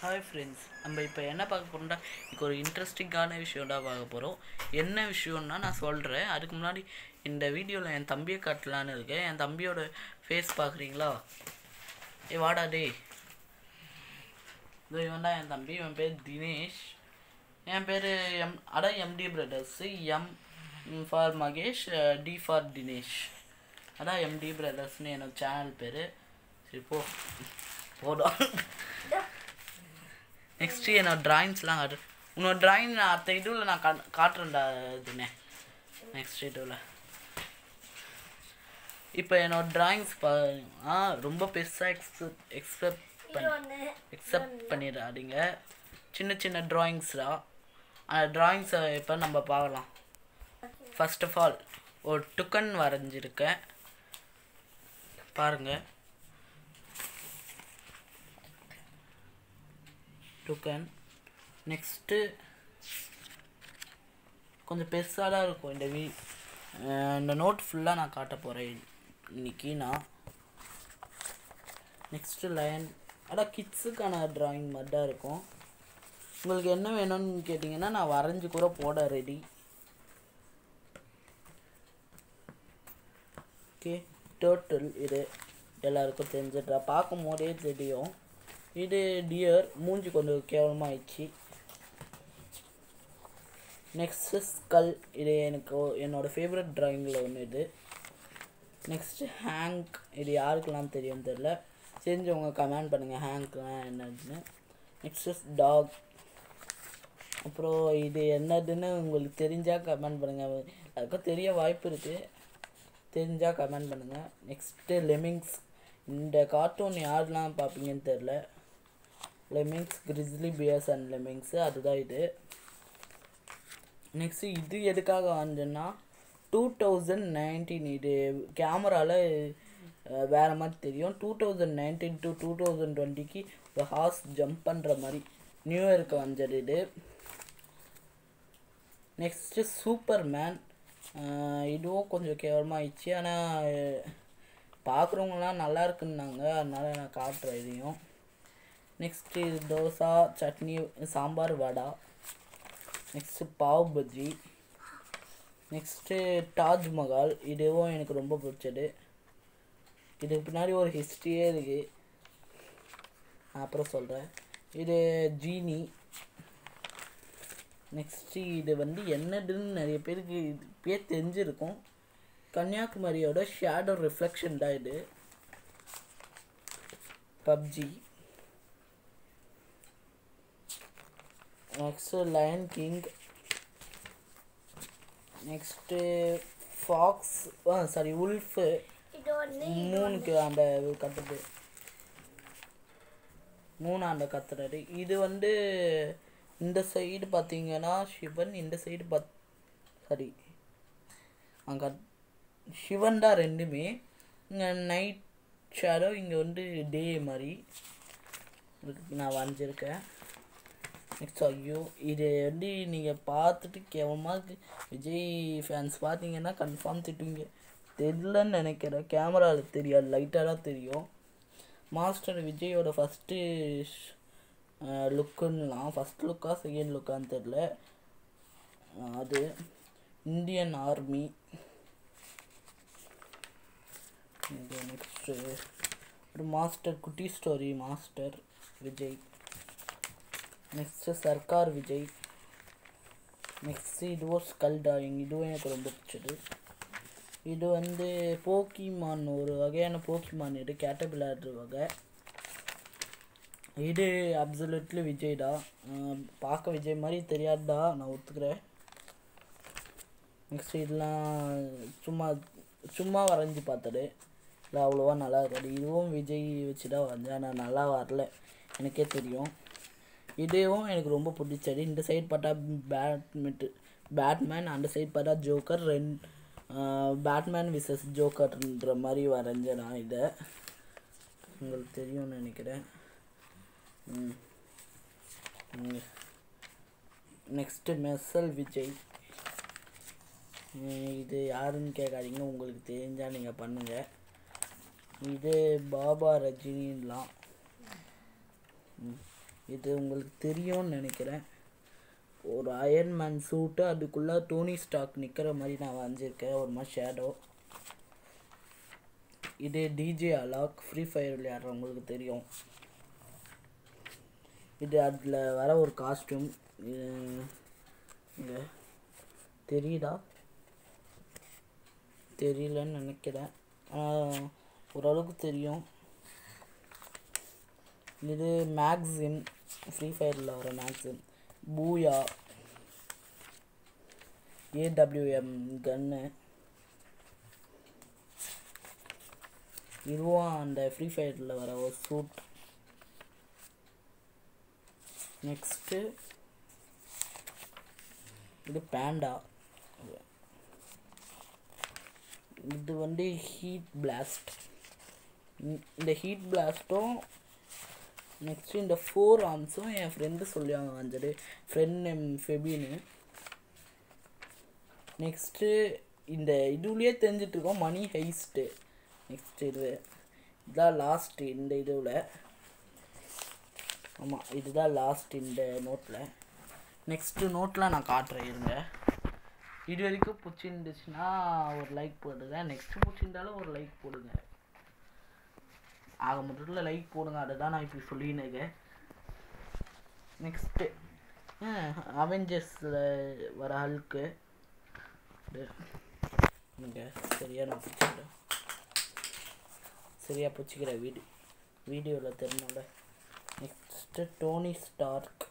hi friends நம்ம இப்போ என்ன பார்க்க போகிறோம்னா இப்போ ஒரு இன்ட்ரெஸ்டிங்கான விஷயம்டா பார்க்க போகிறோம் என்ன விஷயம்னா நான் சொல்கிறேன் அதுக்கு முன்னாடி இந்த வீடியோவில் என் தம்பியை காட்டலான்னு இருக்கேன் என் தம்பியோட ஃபேஸ் பார்க்குறீங்களா ஏ வாடா டே இதோ இவன் தான் என் தம்பி இவன் பேர் தினேஷ் என் பேர் எம் அதான் MD brothers M for Mahesh D for Dinesh அதான் எம்டி பிரதர்ஸ்னு என்னோட சேனல் பேர் சரி போ போதும் நெக்ஸ்ட்டு என்னோட ட்ராயிங்ஸ்லாம் காட்டு உன்னோட ட்ராயிங் நான் அடுத்த இதுவில் நான் கா காட்டுறேன்டா இதுனே நெக்ஸ்ட் இதுவில் இப்போ என்னோட ட்ராயிங்ஸ் பா ஆ ரொம்ப பெருசாக எக்ஸ்பெக்ட் எக்ஸ்பெக்ட் பண்ணி எக்ஸப்ட் பண்ணிடாதீங்க சின்ன சின்ன ட்ராயிங்ஸ்டா அந்த ட்ராயிங்ஸை இப்போ நம்ம பார்க்கலாம் ஃபர்ஸ்ட் ஆஃப் ஆல் ஒரு டுக்கன் வரைஞ்சிருக்கேன் பாருங்கள் டுக்கன் நெக்ஸ்ட்டு கொஞ்சம் பெருசாக தான் இருக்கும் இந்த வீ அஹ் இந்த நோட் ஃபுல்லாக நான் காட்ட போகிறேன் இன்னைக்கு நான் நெக்ஸ்ட்டு லைன் அதான் கிட்ஸுக்கான ட்ராயிங் மாதிரி தான் இருக்கும் உங்களுக்கு என்ன வேணும்னு கேட்டிங்கன்னா நான் வரைஞ்சி கூட போட ரெடி ஓகே டோட்டல் இது எல்லாருக்கும் தெரிஞ்சிட்டா பார்க்கும் போதே தெரியும் இது டியர் மூஞ்சி கொஞ்சம் கேவலமாகிடுச்சு நெக்ஸ்ட்டு ஸ்கல் இது எனக்கு ஒ- என்னோட ஃபேவரட் ட்ராயிங்கில் ஒன்று இது நெக்ஸ்ட்டு ஹேங்க் இது யாருக்கெல்லாம் தெரியும் தெரில தெரிஞ்சவங்க கமெண்ட் பண்ணுங்கள் ஹேங்க்லாம் என்னதுன்னு நெக்ஸ்ட்டு டாக் அப்புறம் இது என்னதுன்னு உங்களுக்கு தெரிஞ்சால் கமெண்ட் பண்ணுங்கள் அதுக்கும் தெரிய வாய்ப்பு இருக்குது தெரிஞ்சால் கமெண்ட் பண்ணுங்கள் நெக்ஸ்ட்டு லெமிங்ஸ் இந்த கார்ட்டூன் யாரெல்லாம் பார்ப்பீங்கன்னு தெரில lemmings grizzly bears and lemmings அதுதான் இது நெக்ஸ்ட்டு இது எதுக்காக வாங்கினா டூ தௌசண்ட் நைன்டீன் இது கேமராவில் வேறு மாதிரி தெரியும் two thousand nineteen to two thousand டுவெண்ட்டிக்கு ஒரு ஹார்ஸ் ஜம்ப் பண்ணுற மாதிரி நியூ இயருக்கு வந்தது இது நெக்ஸ்ட்டு சூப்பர் மேன் இதுவும் கொஞ்சம் கேவலமாகிடுச்சு ஆனால் பார்க்குறவங்களாம் நல்லா இருக்குன்னாங்க அதனால நான் காட்டுறேன் இதையும் next dosa chutney sambar vada next pav bhaji next Taj Mahal இதுவும் எனக்கு ரொம்ப பிடிச்சது இதுக்கு பின்னாடி ஒரு ஹிஸ்ட்ரியே இருக்குது நான் அப்புறம் சொல்கிறேன் இது ஜீனி நெக்ஸ்ட்டு இது வந்து என்னதுன்னு நிறைய பேருக்கு இது பேர் தெரிஞ்சிருக்கும் கன்னியாகுமரியோட ஷேடோ ரிஃப்ளெக்ஷன் தான் இது PUBG next lion king next fox ஆ சாரி உல்ஃபு மூணுக்கு அந்த கட்டுது மூணு அந்த கத்துறாரு இது வந்து இந்த சைடு பார்த்தீங்கன்னா சிவன் இந்த சைடு பத் சாரி அங்கே சிவன் தான் ரெண்டுமே இங்கே நைட் ஷேடோ இங்கே வந்து டே மாதிரி இருக்கு நான் வரைஞ்சிருக்கேன் நெக்ஸ்ட் ஐயோ இது வந்து நீங்கள் பார்த்துட்டு கேவலமாக இருக்கு விஜய் ஃபேன்ஸ் பார்த்தீங்கன்னா கன்ஃபார்ம் திட்டுவீங்க தெரிலன்னு நினைக்கிறேன் கேமராவில் தெரியாது லைட்டாக தான் தெரியும் மாஸ்டர் விஜயோட ஃபஸ்ட்டு லுக்குன்னலாம் ஃபஸ்ட் லுக்கா செகண்ட் லுக்கான்னு தெரில அது இந்தியன் ஆர்மி இது நெக்ஸ்ட்டு ஒரு மாஸ்டர் குட்டி story Master Vijay next Sarkar Vijay next இதுவும் ஸ்கல் டாயிங் இதுவும் எனக்கு ரொம்ப பிடிச்சது இது வந்து போக்கிமான் ஒரு வகையான போக்கிமான் இது கேட்டபிளார் வகை இது அப்சல்யூட்லி விஜய் தான் அஹ் பார்க்க விஜய் மாதிரி தெரியாதுடா நான் ஒத்துக்கிறேன் நெக்ஸ்ட் இதெல்லாம் சும்மா சும்மா வரைஞ்சி பார்த்தது இல்லை அவ்வளோவா நல்லா இருக்காது இதுவும் விஜய் வச்சு தான் வரைஞ்சேன் ஆனால் நல்லா வரல எனக்கே தெரியும் இதுவும் எனக்கு ரொம்ப பிடிச்சது இந்த சைடு பார்த்தா பேட்மிட்டு பேட்மேன் அந்த சைடு பார்த்தா ஜோக்கர் ரெண்டு பேட்மேன் விசஸ் ஜோக்கர்ன்ற மாதிரி வரைஞ்சேன் நான் இதை உங்களுக்கு தெரியும்னு நினைக்கிறேன் நெக்ஸ்ட்டு மெர்சல் விஜய் உம், இது யாருன்னு கேட்காதீங்க உங்களுக்கு தெரிஞ்சால் நீங்கள் பண்ணுங்கள் இது பாபா ரஜினிலாம் இது உங்களுக்கு தெரியும்னு நினைக்கிறேன் ஒரு அயன்மேன் சூட்டு அதுக்குள்ளே டோனி ஸ்டாக் நிற்கிற மாதிரி நான் வரைஞ்சிருக்கேன் ஒரு மாதிரி ஷேடோ இது டிஜே அலாக் ஃப்ரீ ஃபயர் விளையாடுறவங்களுக்கு தெரியும் இது அதில் வர ஒரு காஸ்டியூம் இங்கே தெரியுதா தெரியலன்னு நினைக்கிறேன் ஆனால் ஓரளவுக்கு தெரியும் இது மேக்ஸிம் ஃப்ரீ ஃபயரில் வர மேக்ஸிம் பூயா ஏடபிள்யூஎம் கன்னு இதுவும் அந்த ஃப்ரீ ஃபயரில் வர ஒரு சூட் நெக்ஸ்ட்டு இது பேண்டா இது வந்து ஹீட் பிளாஸ்ட் இந்த ஹீட் பிளாஸ்ட்டும் நெக்ஸ்ட் இந்த ஃபோர் ஆர்ம்ஸும் என் ஃப்ரெண்டு சொல்லுவாங்க வந்துட்டு ஃப்ரெண்ட் நேம் ஃபெபின்னு நெக்ஸ்ட்டு இந்த இதுலேயே தெரிஞ்சிட்ருக்கோம் மணி ஹைஸ்ட்டு நெக்ஸ்ட் இது இதுதான் லாஸ்ட் இந்த இதுவில் ஆமாம் இதுதான் லாஸ்ட் இந்த நோட்டில் நெக்ஸ்ட்டு நோட்டில் நான் காட்டுறேன் இருங்க இது வரைக்கும் பிடிச்சிருந்துச்சுன்னா ஒரு லைக் போடுங்க நெக்ஸ்ட் பிடிச்சிருந்தாலும் ஒரு லைக் போடுங்க ஆக மொத்தத்தில் லைக் போடுங்க அதை தான் நான் இப்படி சொல்லின்னு இருக்கேன் நெக்ஸ்ட்டு அவெஞ்சர்ஸில் வர ஹல்க்கு இங்கே சரியாக நான் பிடிச்சிக்கிறேன் சரியாக பிடிச்சிக்கிறேன் வீடியோ வீடியோவில் தெரிஞ்சோம்ல next Tony Stark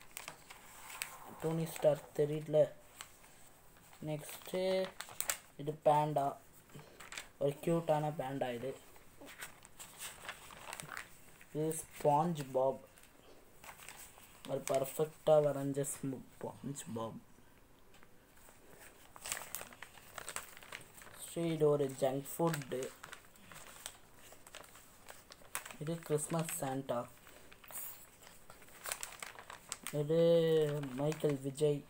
Tony Stark தெரியல நெக்ஸ்ட்டு இது பேண்டா ஒரு க்யூட்டான பேண்டா இது இது ஸ்பாஞ்ச் பாப் ஒரு பர்ஃபெக்டாக வரைஞ்ச ஸ்பாஞ்ச் பாப் இது ஒரு ஜங்க் ஃபுட்டு இது கிறிஸ்மஸ் சாண்டா இது மைக்கேல் விஜய்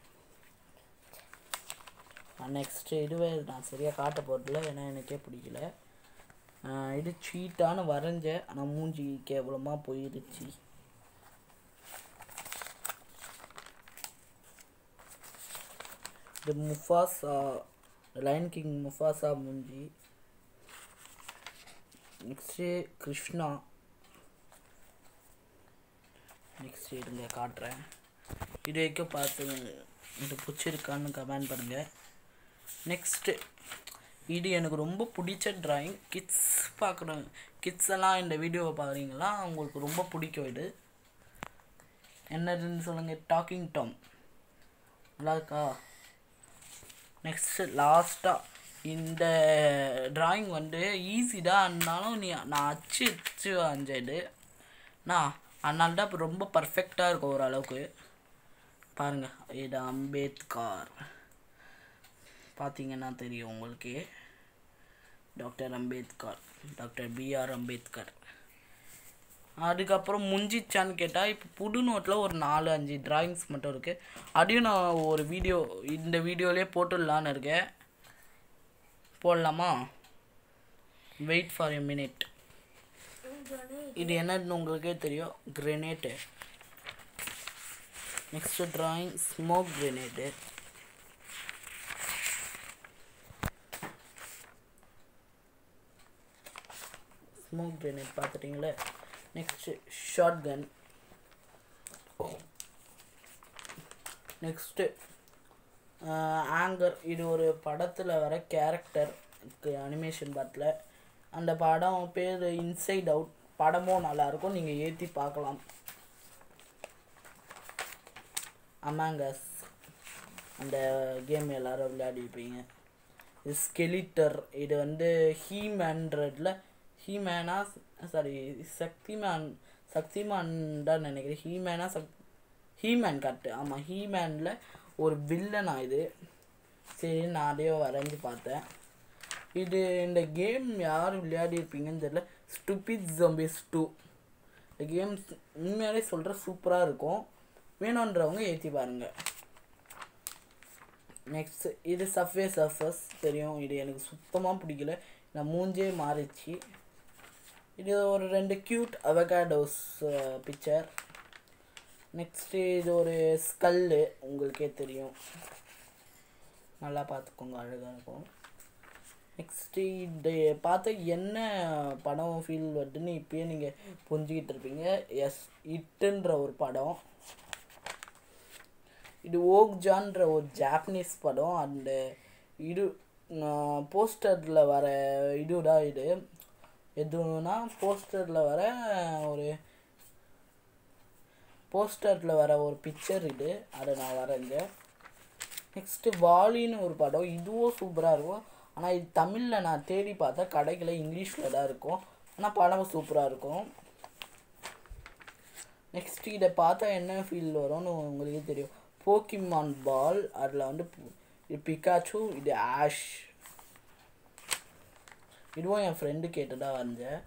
நெக்ஸ்ட் இதுவே நான் சரியாக காட்ட போகிறதில்ல ஏன்னா எனக்கே பிடிக்கல ஆஹ் இது சீட்டான வரைஞ்சேன் ஆனால் மூஞ்சி கேவலமாக போயிடுச்சு இது முஃபாசா லைன் கிங் முஃபாசா மூஞ்சி நெக்ஸ்ட்டு கிருஷ்ணா நெக்ஸ்ட் இருங்க காட்டுறேன் இது வரைக்கும் பார்த்து இது பிடிச்சிருக்கான்னு கமெண்ட் பண்ணுங்கள் நெக்ஸ்ட்டு இது எனக்கு ரொம்ப பிடிச்ச டிராயிங் கிட்ஸ் பார்க்குறேன் கிட்ஸ் எல்லாம் இந்த வீடியோவை பார்க்குறீங்களா உங்களுக்கு ரொம்ப பிடிக்கும் இது என்னதுன்னு சொல்லுங்கள் டாக்கிங் டாம் நல்லா இருக்கா நெக்ஸ்ட்டு லாஸ்ட்டாக இந்த டிராயிங் வந்து ஈஸி தான் இருந்தாலும் நீ நான் அச்சு அச்சு வரைஞ்சது நான் அதனால தான் இப்போ ரொம்ப பர்ஃபெக்டாக இருக்கும் ஓரளவுக்கு பாருங்கள் இது அம்பேத்கர் பார்த்தீங்கன்னா தெரியும் உங்களுக்கு doctor Ambedkar doctor BR Ambedkar அதுக்கப்புறம் முஞ்சிச்சான்னு கேட்டால் இப்போ புது நோட்டில் ஒரு நாலு அஞ்சு டிராயிங்ஸ் மட்டும் இருக்குது அதையும் நான் ஒரு வீடியோ இந்த வீடியோலேயே போட்டுடலான்னு இருக்கேன் போடலாமா வெயிட் ஃபார் எ மினிட் இது என்னன்னு உங்களுக்கே தெரியும் grenade next drawing smoke grenade smoke grenade பார்த்துட்டிங்களே next short gun next anchor இது ஒரு படத்தில் வர கேரக்டர் அனிமேஷன் படத்தில் அந்த படம் பேர் இன்சைட் அவுட் படமும் நல்லாயிருக்கும் நீங்கள் ஏற்றி பார்க்கலாம் அமாங்கஸ் அந்த கேம் எல்லாரும் விளையாடிருப்பீங்க இது ஸ்கெலிட்டர் இது வந்து ஹீமேன்றதுல ஹீமேனா சாரி சக்திமான் சக்திமான் தான் நினைக்கிறேன் ஹீமேனா சக் ஹீமேன் கரெக்டு ஆமாம் ஹீமேனில் ஒரு வில்லனா இது சரி நான் அதையோ வரைஞ்சி பார்த்தேன் இது இந்த கேம் யார் விளையாடிருப்பீங்கன்னு தெரியல ஸ்டூபிட் ஜம்பிஸ் டூ இந்த கேம்ஸ் உண்மையாலே சொல்கிற சூப்பராக இருக்கும் வேணுன்றவங்க ஏற்றி பாருங்கள் நெக்ஸ்ட் இது சஃப்வே சர்ஃபஸ் தெரியும் இது எனக்கு சுத்தமாக பிடிக்கல நான் மூஞ்சே மாறிச்சு இது ஒரு ரெண்டு க்யூட் அவகாடோஸ் பிக்சர் நெக்ஸ்ட்டு இது ஒரு ஸ்கல்லு உங்களுக்கே தெரியும் நல்லா பார்த்துக்கோங்க அழகாக இருக்கும் நெக்ஸ்ட்டு இது பார்த்து என்ன படம் ஃபீல் வருதுன்னு இப்பயே நீங்கள் புரிஞ்சுக்கிட்டு இருப்பீங்க எஸ் இட்டுன்ற ஒரு படம் இது ஓக்ஜான்ற ஒரு ஜாப்பனீஸ் படம் அண்டு இது போஸ்டரில் வர இதுடா இது எதுனா போஸ்டரில் வர ஒரு போஸ்டரில் வர ஒரு பிக்சர் இது அதை நான் வரைஞ்சேன் நெக்ஸ்ட்டு வாலின்னு ஒரு படம் இதுவும் சூப்பராக இருக்கும் ஆனால் இது தமிழில் நான் தேடி பார்த்தா கடைகளை இங்கிலீஷில் தான் இருக்கும் ஆனால் படம் சூப்பராக இருக்கும் நெக்ஸ்ட் இதை பார்த்தா என்ன ஃபீல் வரும்னு உங்களுக்கே தெரியும் போக்கிமான் பால் அதில் வந்து பு- இது பிகாச்சு இது ஆஷ் இதுவும் என் ஃப்ரெண்டு கேட்டதாக வரைஞ்சேன்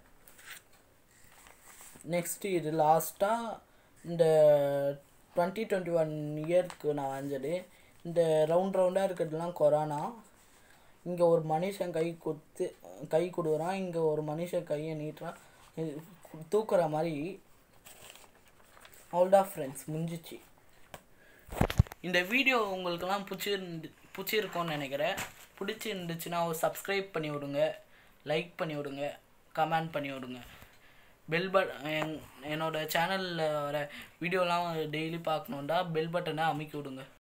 நெக்ஸ்ட் இது லாஸ்ட்டாக இந்த டுவெண்ட்டி டுவெண்ட்டி ஒன் இயர்க்கு நான் வரைஞ்சது இந்த ரவுண்ட் ரவுண்டாக இருக்கிறதுலாம் கொரோனா இங்கே ஒரு மனுஷன் கை குத்து கை கொடுக்குறான் இங்கே ஒரு மனுஷன் கையை நீட்டுறான் இது தூக்குற மாதிரி அவ்வளோதான் ஃப்ரெண்ட்ஸ் முடிஞ்சிச்சு இந்த வீடியோ உங்களுக்கெல்லாம் பிடிச்சிருந்து பிடிச்சிருக்கோன்னு நினைக்கிறேன் பிடிச்சிருந்துச்சுன்னா சப்ஸ்கிரைப் பண்ணி விடுங்க லைக் பண்ணி விடுங்க கமெண்ட் பண்ணி விடுங்க பெல் பட் என் என்னோட சேனலில் வர வீடியோலாம் டெய்லி பார்க்கணுன்னா பெல் பட்டனை அமைக்கி விடுங்க